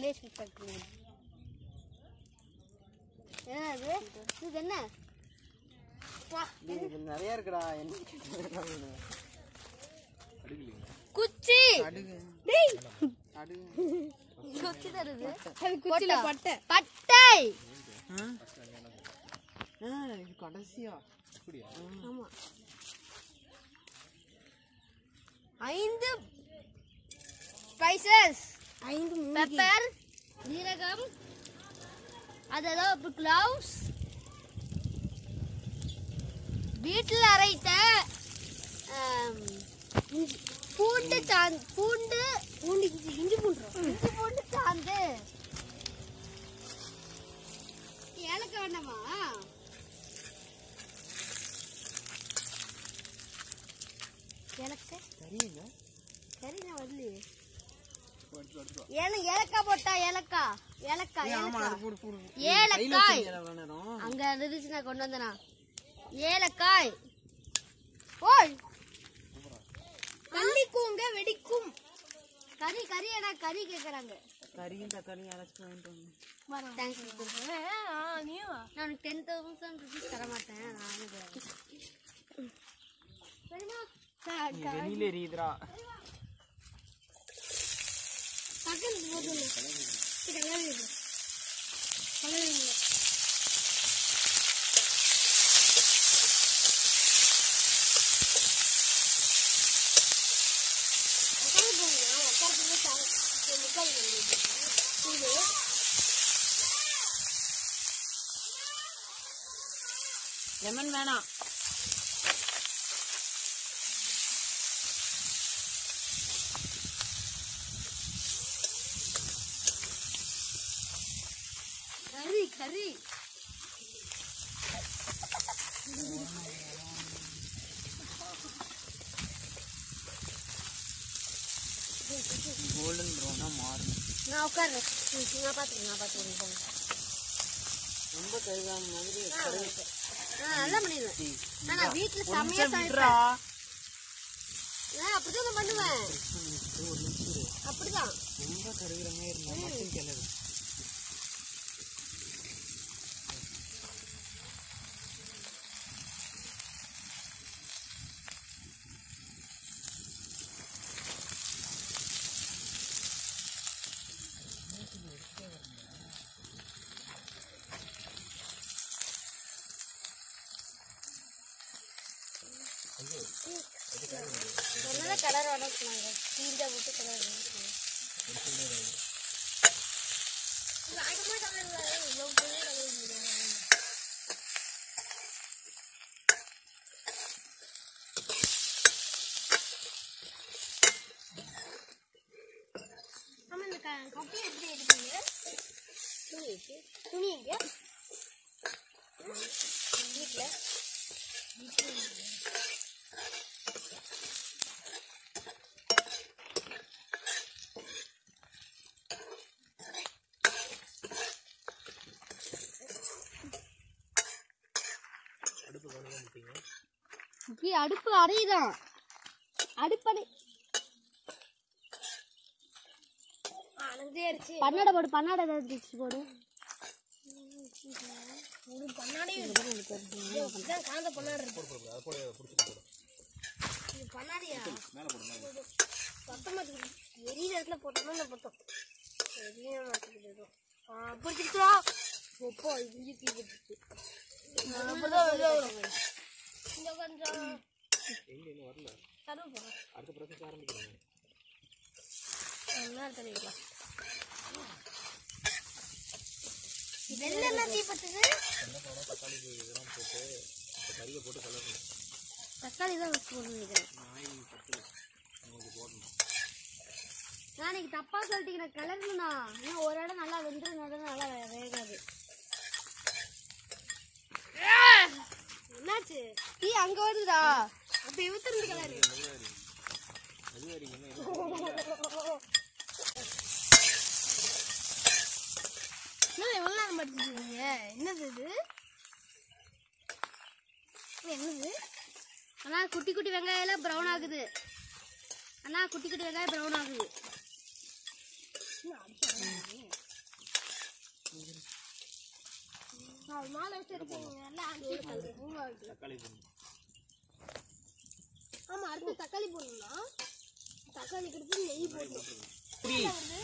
Village food factory என்ன அது இது என்ன வா, இது நிறைய இருக்குடா என்ன குச்சி அடுகு டேய் அடுகு குச்சி தருது அது குச்சியில பட்டை பட்டை ஆ ஆ, இது கடைசியா ஆமா ஐந்து ஸ்பைசஸ் ஐந்து மூலிகை. பெப்பர் ஜீரகம் அதெல்லாம் கிளவுஸ் வீட்டில் அரைத்த ஆம், இஞ்சி- பூண்டு சாந்து பூண்டு பூண்டு இஞ்சி இஞ்சி பூண்டு இஞ்சி பூண்டு சாந்து ஏலக்காய் வேண்டாமா ஏலக்காய் தெரியல சரி நான் வரலையே ஏல ஏலக்காய் போட்டா ஏலக்காய் ஏலக்காய் ஆமா அது ஏலக்காய் போடு போடு ஏலக்காய் கையில எவ்வளவு நேரம் அங்க இருந்துச்சு நான் கொண்டு வந்தேனா ஏலக்காய் ஓய் கள்ளிக்கூங்க வெடிக்கும் கறி கறி ஏன்னா கறி கேக்குறாங்க கறியும் தக்காளியும் அரைச்சு வாங்கிட்டு வந்து தேங்க்ஸ் நீவா நான் உனக்கு டென் தௌசண்ட் ருபீஸ் தர மாட்டேன் நானே தரேன். சரிம்மா? நீ வெளியில எரியுதுடா பக்கத்து போதும் கலர் இது கலர் இல்லை லெமன் வேணாம் கறி கறி கோல்டன் ப்ரௌனா மாறணும் நான் உட்கார்றேன் ம், நான் பார்த்துக்கிறேன் நான் பார்த்துக்கிறேன் போங்க ரொம்ப கருகாம மாதிரி கருகு நான் நல்லா பண்ணிடுவேன் நான் நான் வீட்டில் செம்மையாக கொஞ்சம் விட்றா சமைப்பேன் நான் அப்படிதான் நான் பண்ணுவேன் ஒரு நிமிஷம் இரு. அப்படிதான் ரொம்ப கருகிற மாதிரி இருந்தா மட்டும் கிளறு என்னதான் கலர் வேணும் சொன்னாங்க கீழே விட்டு கலர் வேணும் ஆமா இந்த க- கப்பையை எப்படி எடுப்பீங்க துணி துணி எங்க வீட்டில் கீ அடுப்பு அறையுதான் அடுப்படை அனந்தே இருக்கு பன்னாடை போடு பன்னாடை ஏதாவது பிடிச்சி போடு ஒரு பண்ணாடே இதுதான் காந்த பண்ணாடு இருக்கு இது பண்ணாடியா பத்தொன்பது எரியிற இடத்துல போட்டோம்னா இந்த பத்தம் எரிய மாட்டேங்குது ஏதோ ஆ, பிடிச்சிருச்சா ஒப்போ இது தீ பிடிச்சிச்சு அப்படிதான் வெளியே வரும் இந்த கொஞ்சம் கருவு போடுறேன் அடுத்த ப்ராசஸ் ஆரம்பிக்கிறேன் என்ன தெரியுங்களா வெள்ளெல்லாம் தீ பத்துது தக்காளி தான் வச்சு போடணும்னு நினைக்கிறேன் நான் இன்னைக்கு தப்பா சொல்லிட்டீங்க கலர்னா இன்னும் ஒரு இடம் நல்லா வெந்துடும் இன்னொரு இடம் நல்லா வே- வேகாது என்னாச்சு டீ அங்க வருதுடா அப்ப இவத்திருந்து கலரு என்ன எவ்வளவு நேரம் படிச்சிருக்கீங்க என்னது இது இது என்னது அண்ணா குட்டி குட்டி வெங்காயம் எல்லாம் ப்ரௌன் ஆகுது அண்ணா குட்டி குட்டி வெங்காயம் ப்ரௌன் ஆகுது என்ன அடிச்சு அது மேலே வச்சிருக்கீங்க எல்லாம் அடிச்சு பூவாக்கு தக்காளி போடணும் ஆமா அடுத்து தக்காளி போடணும்னா தக்காளி கொடுத்து நெய் போடணும் த்ரீ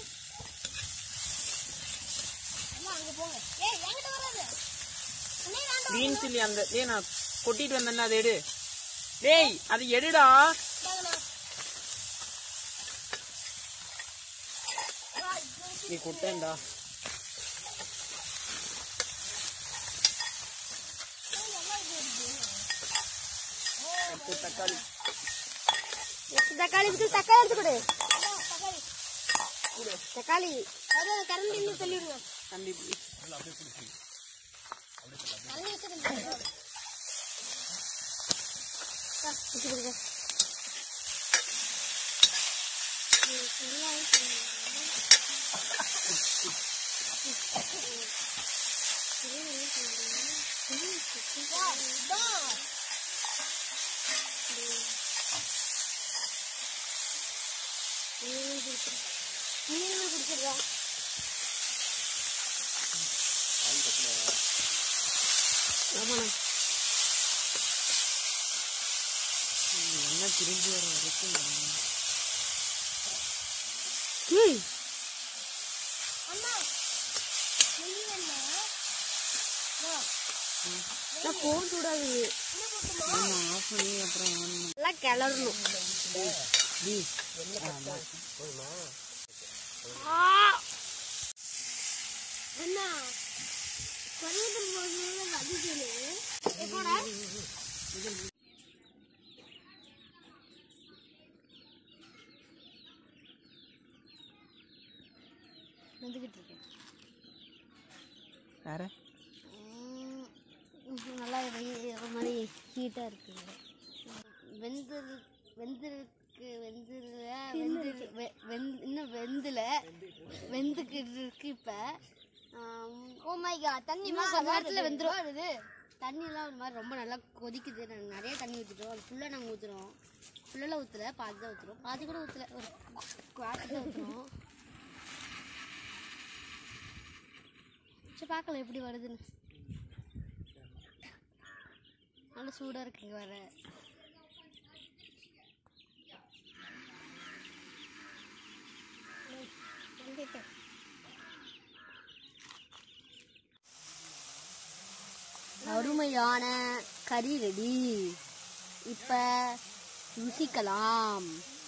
எல்லாம் அங்க போங்க ஏய் என்கிட்ட வராது அண்ணே வேண்டாம் கிரீன் சில்லி அந்த டேய் நான் கொட்டிட்டு வந்தேன்ல அதை எடு டேய் அது எடுடா இந்தாங்கண்ணா. வா, இது நீ கொட்டேன்டா அடுத்து தக்காளி தக்காளி இருக்கு தக்காளி எடுத்து கொடு தக்காளி தக்காளி அது கரண்டி இன்னும் தள்ளிவிடுங்க தம்பி please. கரண்டி வச்சிருங்க வச்சு கொடுங்க வா, இதான். நீங்களும் குடிச்சிருக்கா ஆமாண்ணா என்ன திரும்பி வர வரைக்கும் ம் அண்ணா நெய் வேணுமா? வா, நான் ஃபோன் சூடாகுது என்ன போட்டுமா? ஆமா ஆஃப் பண்ணி அப்புறம் on பண்ணு. நல்லா கிளறணும் டேய், அண்ணா கருவேப்பிலை போடுறது வதக்கிடு. எப்போடா? வந்துக்கிட்டு இருக்கேன் வேற ம், நல்லா வெயி- ஒரு மாதிரி ஹீட்டாக இருக்குங்க வெந்து வெந்திருக்கு வெந்துல வெந்து வெ- வெந்து இன்னும் வெந்துல வெந்துக்கிட்டு இருக்கு இப்போ ஓ மை காட் தண்ணி கொஞ்ச நேரத்தில் வெந்துடும் அது தண்ணியெல்லாம் ஒரு மாதிரி ரொம்ப நல்லா கொதிக்குது நாங்கள் நிறைய தண்ணி ஊற்றிட்டோம் அது ஃபுல்லாக நாங்கள் ஊற்றுறோம் ஃபுல்லாக ஊற்றல பாதி தான் ஊற்றுறோம் பாதி கூட ஊற்றல ஒரு குவாட்டி தான் ஊற்றுறோம் சரி பார்க்கலாம் எப்படி வருதுன்னு நல்லா சூடாக இருக்குங்க வர வந்துட்டேன். அருமையான கறி ரெடி இப்போ ருசிக்கலாம்